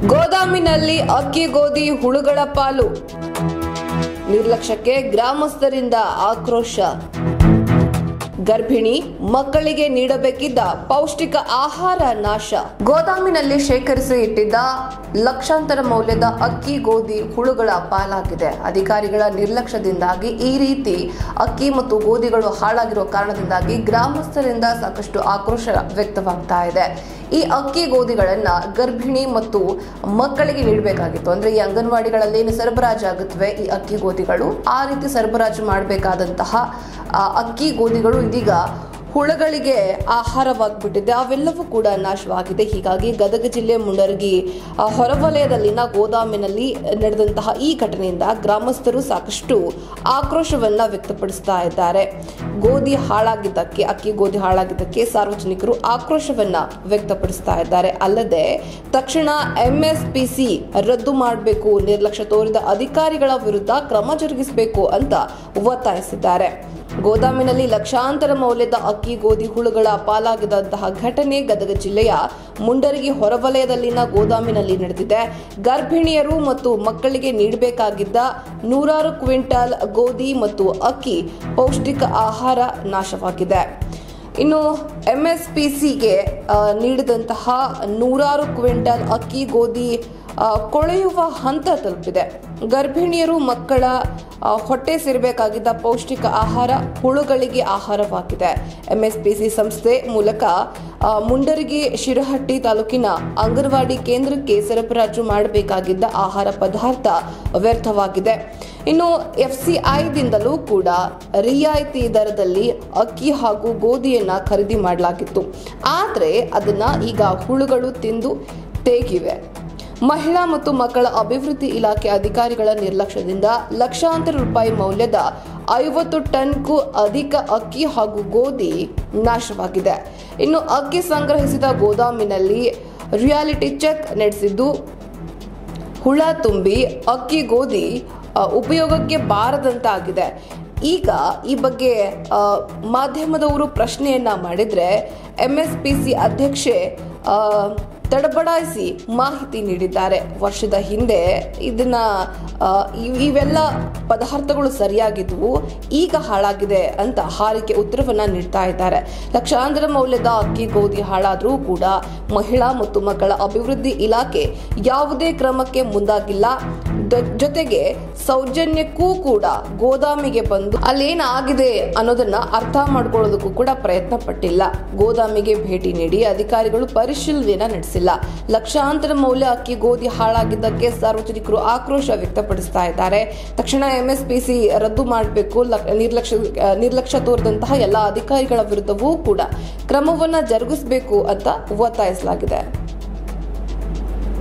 ಗೋದಾಮಿನಲ್ಲಿ ಅಕ್ಕಿ ಗೋಧಿ ಹುಳುಗಳ ಪಾಲು ನಿರ್ಲಕ್ಷ್ಯಕ್ಕೆ ಗ್ರಾಮಸ್ಥರಿಂದ ಆಕ್ರೋಶ ಗರ್ಭಿಣಿ ಮಕ್ಕಳಿಗೆ ನೀಡಬೇಕಿದ್ದ ಪೌಷ್ಟಿಕ ಆಹಾರ ನಾಶ ಗೋದಾಮಿನಲ್ಲಿ ಶೇಖರಿಸಿ ಇಟ್ಟಿದ್ದ ಲಕ್ಷಾಂತರ ಮೌಲ್ಯದ ಅಕ್ಕಿ ಗೋಧಿ ಹುಳುಗಳ ಪಾಲಾಗಿದೆ ಅಧಿಕಾರಿಗಳ ನಿರ್ಲಕ್ಷ್ಯದಿಂದಾಗಿ ಈ ರೀತಿ ಅಕ್ಕಿ ಮತ್ತು ಗೋಧಿಗಳು ಹಾಳಾಗಿರೋ ಕಾರಣದಿಂದಾಗಿ ಗ್ರಾಮಸ್ಥರಿಂದ ಸಾಕಷ್ಟು ಆಕ್ರೋಶ ವ್ಯಕ್ತವಾಗ್ತಾ ಇದೆ ಈ ಅಕ್ಕಿ ಗೋಧಿಗಳನ್ನ ಗರ್ಭಿಣಿ ಮತ್ತು ಮಕ್ಕಳಿಗೆ ನೀಡಬೇಕಾಗಿತ್ತು ಅಂದ್ರೆ ಈ ಅಂಗನವಾಡಿಗಳಲ್ಲಿ ಏನು ಸರಬರಾಜು ಆಗುತ್ತವೆ ಈ ಅಕ್ಕಿ ಗೋಧಿಗಳು ಆ ರೀತಿ ಸರಬರಾಜು ಮಾಡಬೇಕಾದಂತಹ ಆ ಅಕ್ಕಿ ಗೋಧಿಗಳು ಇದೀಗ ಹುಳಗಳಿಗೆ ಆಹಾರವಾಗ್ಬಿಟ್ಟಿದೆ ಅವೆಲ್ಲವೂ ಕೂಡ ನಾಶವಾಗಿದೆ ಹೀಗಾಗಿ ಗದಗ ಜಿಲ್ಲೆ ಮುಂಡರಗಿ ಆ, ಹೊರವಲಯದಲ್ಲಿನ ಗೋದಾಮಿನಲ್ಲಿ ನಡೆದಂತಹ ಈ ಘಟನೆಯಿಂದ ಗ್ರಾಮಸ್ಥರು ಸಾಕಷ್ಟು ಆಕ್ರೋಶವನ್ನ ವ್ಯಕ್ತಪಡಿಸ್ತಾ ಇದ್ದಾರೆ ಗೋಧಿ ಹಾಳಾಗಿದ್ದಕ್ಕೆ ಅಕ್ಕಿ ಗೋಧಿ ಹಾಳಾಗಿದ್ದಕ್ಕೆ ಸಾರ್ವಜನಿಕರು ಆಕ್ರೋಶವನ್ನ ವ್ಯಕ್ತಪಡಿಸ್ತಾ ಇದ್ದಾರೆ ಅಲ್ಲದೆ ತಕ್ಷಣ ಎಂಎಸ್ಪಿಸಿ ರದ್ದು ಮಾಡಬೇಕು ನಿರ್ಲಕ್ಷ್ಯ ತೋರಿದ ಅಧಿಕಾರಿಗಳ ವಿರುದ್ಧ ಕ್ರಮ ಜರುಗಿಸಬೇಕು ಅಂತ ಒತ್ತಾಯಿಸಿದ್ದಾರೆ ಗೋದಾಮಿನಲ್ಲಿ ಲಕ್ಷಾಂತರ ಮೌಲ್ಯದ ಅಕ್ಕಿ ಗೋಧಿ ಹುಳುಗಳ ಪಾಲಾಗಿದಂತಹ ಘಟನೆ ಗದಗ ಜಿಲ್ಲೆಯ ಮುಂಡರಗಿ ಹೊರವಲಯದಲ್ಲಿನ ಗೋದಾಮಿನಲ್ಲಿ ನಡೆದಿದೆ ಗರ್ಭಿಣಿಯರು ಮತ್ತು ಮಕ್ಕಳಿಗೆ ನೀಡಬೇಕಾಗಿದ್ದ ನೂರಾರು ಕ್ವಿಂಟಾಲ್ ಗೋಧಿ ಮತ್ತು ಅಕ್ಕಿ ಪೌಷ್ಟಿಕ ಆಹಾರ ನಾಶವಾಗಿದೆ ಇನ್ನು ಎಂಎಸ್ಪಿಸಿಗೆ ನೀಡಿದಂತಹ ನೂರಾರು ಕ್ವಿಂಟಲ್ ಅಕ್ಕಿ ಗೋಧಿ ಆ, ಕೊಳೆಯುವ ಹಂತ ತಲುಪಿದೆ ಗರ್ಭಿಣಿಯರು ಮಕ್ಕಳ ಆ, ಹೊಟ್ಟೆ ಸೇರಬೇಕಾಗಿದ್ದ ಪೌಷ್ಟಿಕ ಆಹಾರ ಹುಳುಗಳಿಗೆ ಆಹಾರವಾಗಿದೆ ಎಂಎಸ್ಪಿಸಿ ಸಂಸ್ಥೆ ಮೂಲಕ ಆ, ಮುಂಡರಗಿ ಶಿರಹಟ್ಟಿ ತಾಲೂಕಿನ ಅಂಗನವಾಡಿ ಕೇಂದ್ರಕ್ಕೆ ಸರಬರಾಜು ಮಾಡಬೇಕಾಗಿದ್ದ ಆಹಾರ ಪದಾರ್ಥ ವ್ಯರ್ಥವಾಗಿದೆ ಇನ್ನು ಎಫ್ಸಿಐದಿಂದಲೂ ಕೂಡ ರಿಯಾಯಿತಿ ದರದಲ್ಲಿ ಅಕ್ಕಿ ಹಾಗೂ ಗೋಧಿಯನ್ನ ಖರೀದಿ ಮಾಡಲಾಗಿತ್ತು ಆದರೆ ಅದನ್ನ ಈಗ ಹುಳುಗಳು ತಿಂದು ತೇಗಿವೆ ಮಹಿಳಾ ಮತ್ತು ಮಕ್ಕಳ ಅಭಿವೃದ್ಧಿ ಇಲಾಖೆ ಅಧಿಕಾರಿಗಳ ನಿರ್ಲಕ್ಷ್ಯದಿಂದ ಲಕ್ಷಾಂತರ ರೂಪಾಯಿ ಮೌಲ್ಯದ ಐವತ್ತು ಟನ್ಗೂ ಅಧಿಕ ಅಕ್ಕಿ ಹಾಗೂ ಗೋಧಿ ನಾಶವಾಗಿದೆ ಇನ್ನು ಅಕ್ಕಿ ಸಂಗ್ರಹಿಸಿದ ಗೋದಾಮಿನಲ್ಲಿ ರಿಯಾಲಿಟಿ ಚೆಕ್ ನಡೆಸಿದ್ದು ಹುಳ ತುಂಬಿ ಅಕ್ಕಿ ಗೋಧಿ ಆ, ಉಪಯೋಗಕ್ಕೆ ಬಾರದಂತಾಗಿದೆ ಈಗ ಈ ಬಗ್ಗೆ ಆ, ಮಾಧ್ಯಮದವರು ಪ್ರಶ್ನೆಯನ್ನ ಮಾಡಿದ್ರೆ ಎಂ ಎಸ್ ಪಿ ಸಿ ಅಧ್ಯಕ್ಷೆ ಆ, ತಡಬಡಾಯಿಸಿ ಮಾಹಿತಿ ನೀಡಿದ್ದಾರೆ ವರ್ಷದ ಹಿಂದೆ ಇದನ್ನ ಆ, ಇವ್- ಇವೆಲ್ಲ ಪದಾರ್ಥಗಳು ಸರಿಯಾಗಿದ್ವು ಈಗ ಹಾಳಾಗಿದೆ ಅಂತ ಹಾರಿಕೆ ಉತ್ತರವನ್ನ ನೀಡ್ತಾ ಇದ್ದಾರೆ ಲಕ್ಷಾಂತರ ಮೌಲ್ಯದ ಅಕ್ಕಿ ಗೋಧಿ ಹಾಳಾದರೂ ಕೂಡ ಮಹಿಳಾ ಮತ್ತು ಮಕ್ಕಳ ಅಭಿವೃದ್ಧಿ ಇಲಾಖೆ ಯಾವುದೇ ಕ್ರಮಕ್ಕೆ ಮುಂದಾಗಿಲ್ಲ ದ- ಜೊತೆಗೆ ಸೌಜನ್ಯಕ್ಕೂ ಕೂಡ ಗೋದಾಮಿಗೆ ಬಂದು ಅಲ್ಲೇನಾಗಿದೆ ಅನ್ನೋದನ್ನ ಅರ್ಥ ಮಾಡ್ಕೊಳ್ಳೋದಕ್ಕೂ ಕೂಡ ಪ್ರಯತ್ನ ಪಟ್ಟಿಲ್ಲ ಗೋದಾಮಿಗೆ ಭೇಟಿ ನೀಡಿ ಅಧಿಕಾರಿಗಳು ಪರಿಶೀಲನೆಯನ್ನ ನಡೆಸಿಲ್ಲ ಲಕ್ಷಾಂತರ ಮೌಲ್ಯ ಅಕ್ಕಿ ಗೋಧಿ ಹಾಳಾಗಿದ್ದಕ್ಕೆ ಸಾರ್ವಜನಿಕರು ಆಕ್ರೋಶ ವ್ಯಕ್ತಪಡಿಸ್ತಾ ಇದ್ದಾರೆ ತಕ್ಷಣ ಎಂಎಸ್ಪಿಸಿ ರದ್ದು ಮಾಡಬೇಕು ನಿರ್ಲಕ್ಷ್ಯ ಆ, ನಿರ್ಲಕ್ಷ್ಯ ತೋರಿದಂತಹ ಎಲ್ಲ ಅಧಿಕಾರಿಗಳ ವಿರುದ್ಧವೂ ಕೂಡ ಕ್ರಮವನ್ನ ಜರುಗಿಸಬೇಕು ಅಂತ ಒತ್ತಾಯಿಸಲಾಗಿದೆ